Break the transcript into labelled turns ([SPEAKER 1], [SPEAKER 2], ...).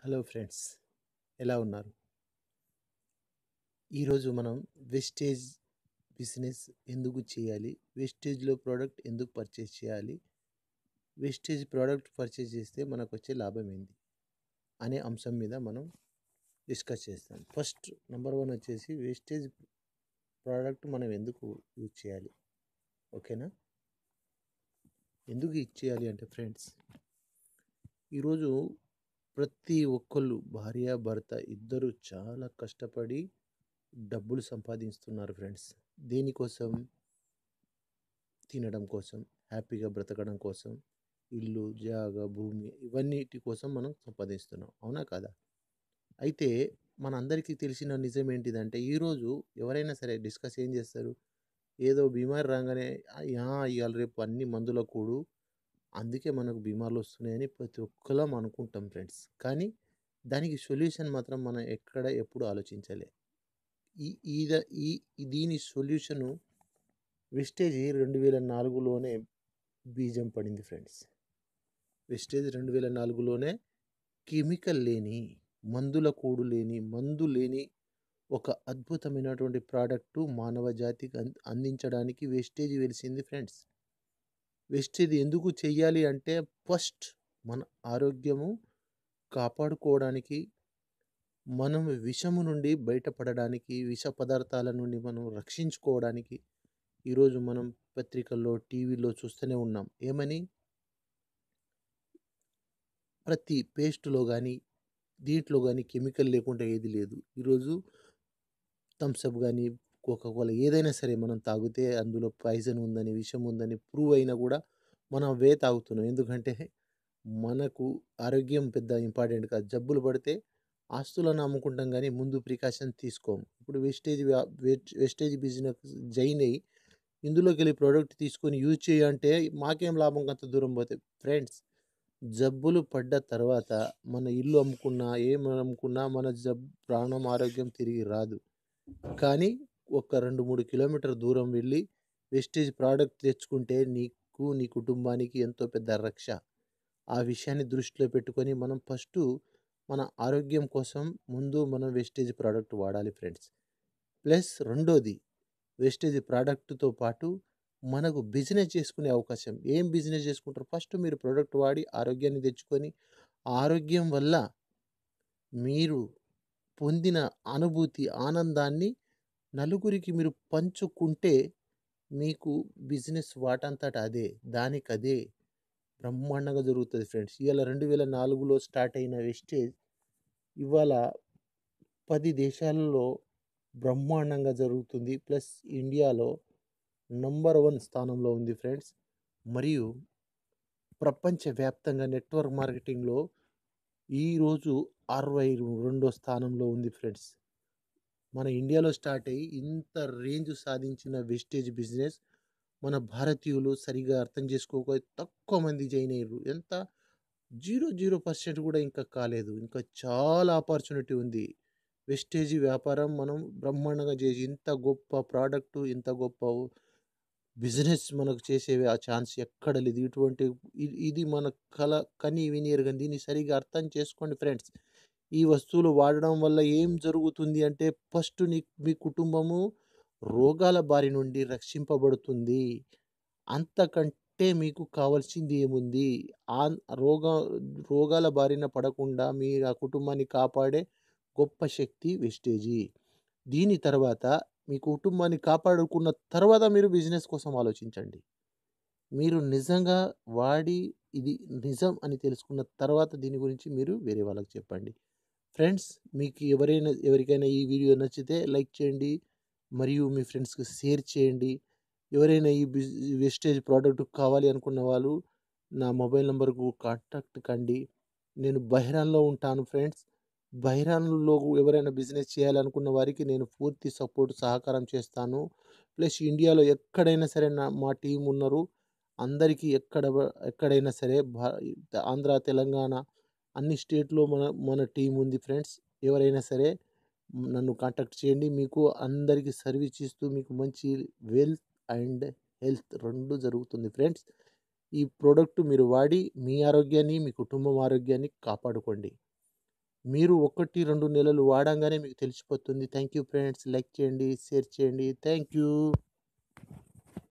[SPEAKER 1] Hello friends ఎలా ఉన్నారు ఈరోజు మనం వెస్టేజ్ బిజినెస్ ఎందుకు చేయాలి వెస్టేజ్లో ప్రోడక్ట్ ఎందుకు పర్చేజ్ చేయాలి వెస్టేజ్ ప్రోడక్ట్ పర్చేజ్ చేస్తే మనకు వచ్చే లాభం ఏంది అనే అంశం మీద మనం డిస్కస్ చేస్తాం ఫస్ట్ నెంబర్ వన్ వచ్చేసి వేస్టేజ్ ప్రోడక్ట్ మనం ఎందుకు యూజ్ చేయాలి ఓకేనా ఎందుకు ఇచ్చేయాలి అంటే ఫ్రెండ్స్ ఈరోజు ప్రతి ఒక్కళ్ళు భార్య భర్త ఇద్దరు చాలా కష్టపడి డబ్బులు సంపాదిస్తున్నారు ఫ్రెండ్స్ దేనికోసం తినడం కోసం హ్యాపీగా బ్రతకడం కోసం ఇల్లు జాగ భూమి ఇవన్నిటి కోసం మనం సంపాదిస్తున్నాం అవునా కాదా అయితే మనందరికీ తెలిసిన నిజం ఏంటిదంటే ఈరోజు ఎవరైనా సరే డిస్కస్ ఏం చేస్తారు ఏదో బీమారి రాగానే "ఆ, ఇవాళ రేపు అన్ని మందుల కూడు అందుకే మనకు బీమార్లు వస్తున్నాయని ప్రతి ఒక్కరం అనుకుంటాం ఫ్రెండ్స్ కానీ దానికి సొల్యూషన్ మాత్రం మనం ఎక్కడ ఎప్పుడు ఆలోచించలే ఈ ఈద ఈ ఈ దీని సొల్యూషను వెస్టేజ్ రెండు వేల నాలుగులోనే బీజం పడింది ఫ్రెండ్స్ వెస్టేజ్ రెండు వేల నాలుగులోనే కెమికల్ లేని మందుల కూడు లేని మందు లేని ఒక అద్భుతమైనటువంటి ప్రోడక్టు మానవ జాతికి అంద- అందించడానికి వెస్టేజ్ వెలిసింది ఫ్రెండ్స్ వెస్టేజ్ ఎందుకు చెయ్యాలి అంటే ఫస్ట్ మన ఆరోగ్యము కాపాడుకోవడానికి మనం విషము నుండి బయటపడడానికి విష పదార్థాల నుండి మనం రక్షించుకోవడానికి ఈరోజు మనం పత్రికల్లో టీవీలో చూస్తూనే ఉన్నాం ఏమని ప్రతి పేస్ట్లో కానీ దీంట్లో కానీ కెమికల్ లేకుండా ఏది లేదు ఈరోజు థమ్స్అప్ కానీ కోకాకోలా ఏదైనా సరే మనం తాగితే అందులో పాయిజన్ ఉందని విషం ఉందని ప్రూవ్ అయినా కూడా మనం అవే తాగుతున్నాం ఎందుకంటే మనకు ఆరోగ్యం పెద్ద ఇంపార్టెంట్ కాదు జబ్బులు పడితే ఆస్తులను అమ్ముకుంటాం కానీ ముందు ప్రికాషన్ తీసుకోము ఇప్పుడు వెస్టేజ్ వ్యా- వెస్ట్- వెస్టేజ్ బిజినెస్ జైన్ అయ్యి ఇందులోకి వెళ్ళి ప్రోడక్ట్ తీసుకొని యూజ్ చేయంటే మాకేం లాభం అంత దూరం పోతే ఫ్రెండ్స్ జబ్బులు పడ్డ తర్వాత మన ఇల్లు అమ్ముకున్నా ఏం అమ్ముకున్నా మన జబ్ ప్రాణం ఆరోగ్యం తిరిగి రాదు కానీ ఒక రెండు మూడు కిలోమీటర్ దూరం వెళ్ళి వెస్టేజ్ ప్రోడక్ట్ తెచ్చుకుంటే నీకు నీ కుటుంబానికి ఎంతో పెద్ద రక్ష ఆ విషయాన్ని దృష్టిలో పెట్టుకొని మనం ఫస్ట్ మన ఆరోగ్యం కోసం ముందు మనం వెస్టేజ్ ప్రోడక్ట్ వాడాలి ఫ్రెండ్స్ ప్లస్ రెండోది వెస్టేజ్ ప్రోడక్ట్తో పాటు మనకు బిజినెస్ చేసుకునే అవకాశం ఏం బిజినెస్ చేసుకుంటారు ఫస్ట్ మీరు ప్రోడక్ట్ వాడి ఆరోగ్యాన్ని తెచ్చుకొని ఆ ఆరోగ్యం వల్ల మీరు పొందిన అనుభూతి ఆనందాన్ని నలుగురికి మీరు పంచుకుంటే మీకు బిజినెస్ వాటంతట అదే దానికి అదే బ్రహ్మాండంగా జరుగుతుంది ఫ్రెండ్స్ ఇవాళ రెండు వేల నాలుగులో స్టార్ట్ అయిన వెస్టేజ్ ఇవాళ పది దేశాలలో బ్రహ్మాండంగా జరుగుతుంది ప్లస్ ఇండియాలో నంబర్ వన్ స్థానంలో ఉంది ఫ్రెండ్స్ మరియు ప్రపంచవ్యాప్తంగా నెట్వర్క్ మార్కెటింగ్లో ఈరోజు అరవై రెండో స్థానంలో ఉంది ఫ్రెండ్స్ మన ఇండియాలో స్టార్ట్ అయ్యి ఇంత రేంజ్ సాధించిన వెస్టేజ్ బిజినెస్ మన భారతీయులు సరిగా అర్థం చేసుకోక తక్కువ మంది జాయిన్ అయ్యారు ఎంత జీరో జీరో పర్సెంట్ కూడా ఇంకా కాలేదు ఇంకా చాలా ఆపర్చునిటీ ఉంది వెస్టేజ్ వ్యాపారం మనం బ్రహ్మాండంగా చేసి ఇంత గొప్ప ప్రోడక్ట్ ఇంత గొప్ప బిజినెస్ మనకు చేసే ఆ ఛాన్స్ ఎక్కడ లేదు ఇటువంటి ఇ- ఇది మన కల కని విని ఎరగని దీన్ని సరిగా అర్థం చేసుకోండి ఫ్రెండ్స్ ఈ వస్తువులు వాడడం వల్ల ఏం జరుగుతుంది అంటే ఫస్ట్ నీ మీ కుటుంబము రోగాల బారి నుండి రక్షింపబడుతుంది అంతకంటే మీకు కావాల్సింది ఏముంది ఆ రోగ రోగాల బారిన పడకుండా మీ ఆ కుటుంబాన్ని కాపాడే గొప్ప శక్తి వెస్టేజీ దీని తర్వాత మీ కుటుంబాన్ని కాపాడుకున్న తర్వాత మీరు బిజినెస్ కోసం ఆలోచించండి మీరు నిజంగా వాడి ఇది నిజం అని తెలుసుకున్న తర్వాత దీని గురించి మీరు వేరే వాళ్ళకి చెప్పండి ఫ్రెండ్స్ మీకు ఎవరైనా ఎవరికైనా ఈ వీడియో నచ్చితే లైక్ చేయండి మరియు మీ ఫ్రెండ్స్కి షేర్ చేయండి ఎవరైనా ఈ బిజ్ వెస్టేజ్ ప్రోడక్ట్ కావాలి అనుకున్న వాళ్ళు నా మొబైల్ నెంబర్కు కాంటాక్ట్ కండి నేను బహిరాన్లో ఉంటాను ఫ్రెండ్స్ బహిరాన్లో ఎవరైనా బిజినెస్ చేయాలనుకున్న వారికి నేను పూర్తి సపోర్ట్ సహకారం చేస్తాను ప్లస్ ఇండియాలో ఎక్కడైనా సరే నా మా టీం ఉన్నారు అందరికీ ఎక్కడ ఎక్కడైనా సరే భా ఆంధ్ర తెలంగాణ అన్ని స్టేట్లో మన మన టీం ఉంది ఫ్రెండ్స్ ఎవరైనా సరే నన్ను కాంటాక్ట్ చేయండి మీకు అందరికీ సర్వీస్ ఇస్తూ మీకు మంచి వెల్త్ అండ్ హెల్త్ రెండు జరుగుతుంది ఫ్రెండ్స్ ఈ ప్రోడక్ట్ మీరు వాడి మీ ఆరోగ్యాన్ని మీ కుటుంబం ఆరోగ్యాన్ని కాపాడుకోండి మీరు 1, 2 నెలలు వాడంగానే మీకు తెలిసిపోతుంది. Thank you friends. లైక్ చేయండి, షేర్ చేయండి. Thank you.